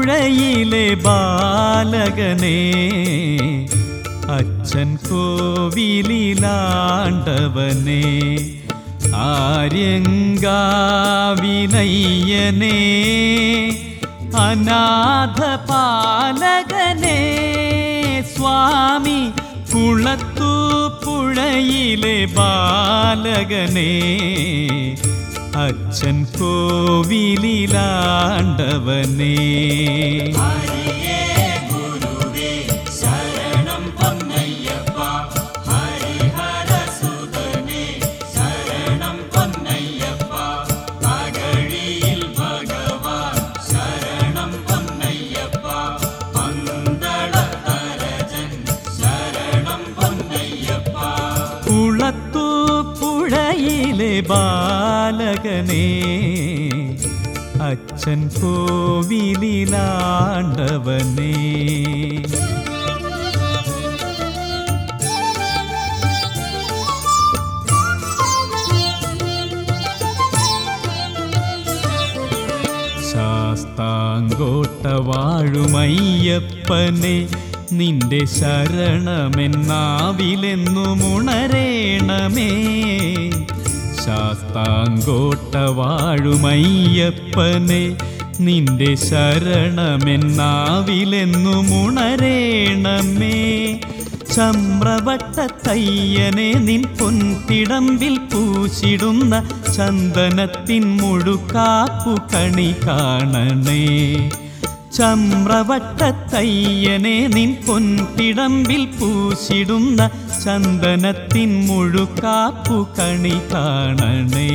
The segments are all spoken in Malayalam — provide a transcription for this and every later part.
പുഴയിലെ ബാലകനെ അച്ഛൻ കോവിലാണ്ടവനെ ആര്യങ്കാവിനയ്യനെ അനാഥ പാലകനെ സ്വാമി കുളത്തു പുഴയിലെ ബാലകനെ അച്ഛൻ കോവിലാണ്ടവനെ കുളത്തു പുഴയിലെ ബാലകനെ അച്ഛൻ കോവിലാണ്ടവനെ ശാസ്താങ്കോട്ട വാഴുമയ്യപ്പനെ നിന്റെ ശരണമെന്നാവിലെന്നും ഉണരേണമേ ശാസ്താങ്കോട്ട വാഴുമയ്യപ്പനെ നിന്റെ ശരണമെന്നാവിലെന്നും ഉണരേണമേ ചമ്രവട്ട തയ്യനെ നിൻ പൊൻതിടമ്പിൽ പൂശിടുന്ന ചന്ദനത്തിൻ മുഴുക്കാപ്പു കണി കാണണേ ചമ്രവട്ട തയ്യനെ നിൻ പൊൻതിടമ്പിൽ പൂശിടുന്ന ചന്ദനത്തിൻ മുഴുക്കാപ്പു കണി കാണണേ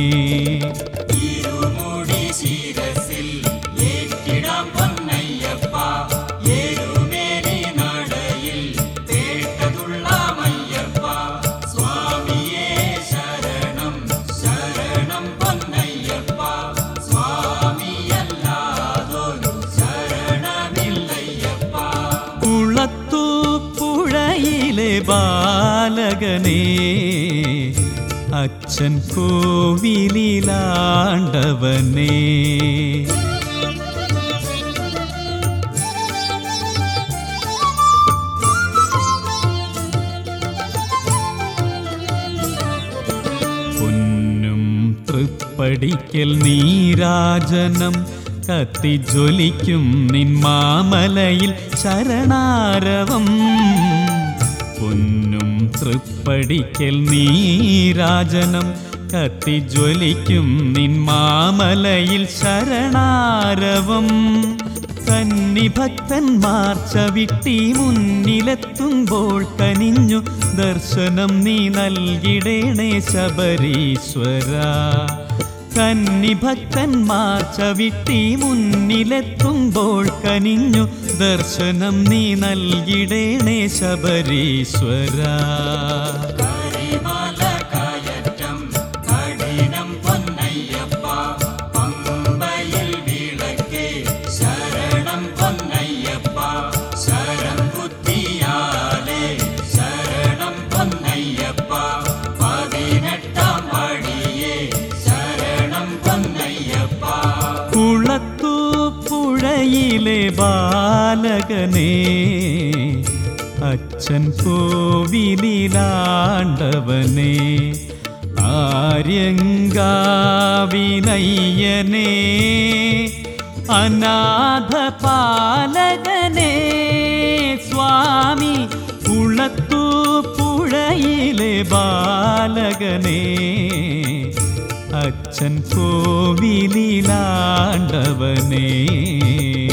കുളത്തു പുഴയിലെ ബാലകനെ അച്ഛൻ കോവിലാണ്ടവനെ പൊന്നും തൃപ്പടിക്കൽ നീരാജനം കത്തിജ്വലിക്കും നിൻ മാമലയിൽ ശരണാരവം പൊന്നും തൃപ്പടിക്കൽ നീരാജനം കത്തിജ്വലിക്കും നിൻ മാമലയിൽ ശരണാരവം കന്നിഭക്തന്മാർ ചവിട്ടി മുന്നിലെത്തുമ്പോൾ കനിഞ്ഞു ദർശനം നീ നൽകിടേണേ ശബരീശ്വര കന്നിഭക്തന്മാർ ചവിട്ടി മുന്നിലെത്തുമ്പോൾ കനിഞ്ഞു ദർശനം നീ നൽകിടേണേ ശബരീശ്വര കുളത്തു പുഴയിലെ ബാലകനെ അച്ഛൻ കോവിലാണ്ടവനെ ആര്യങ്കാവിനയ്യനെ അനാഥ പാലകനെ സ്വാമി കുളത്തു പുഴയിലെ ബാലകനെ അച്ഛൻ കോവിലാണ്ടവനേ